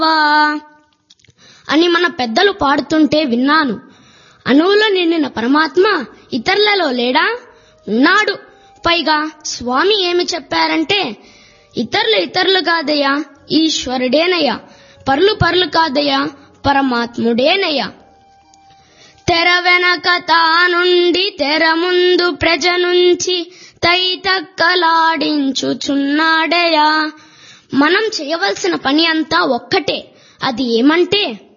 వా అని మన పెద్దలు పాడుతుంటే విన్నాను అణువులో నిండిన పరమాత్మ ఇతరులలో లేడా ఉన్నాడు పైగా స్వామి ఏమి చెప్పారంటే ఇతరులు ఇతరులు కాదయ్యా ఈశ్వరుడేనయ్యా పరులు పరులు కాదయ్యా పరమాత్ముడేనయ్యా తెర వెనక తానుండి తెర ముందు ప్రజ నుంచి తైతక్కలాడించుచున్నాడయా మనం చేయవలసిన పని అంతా ఒక్కటే అది ఏమంటే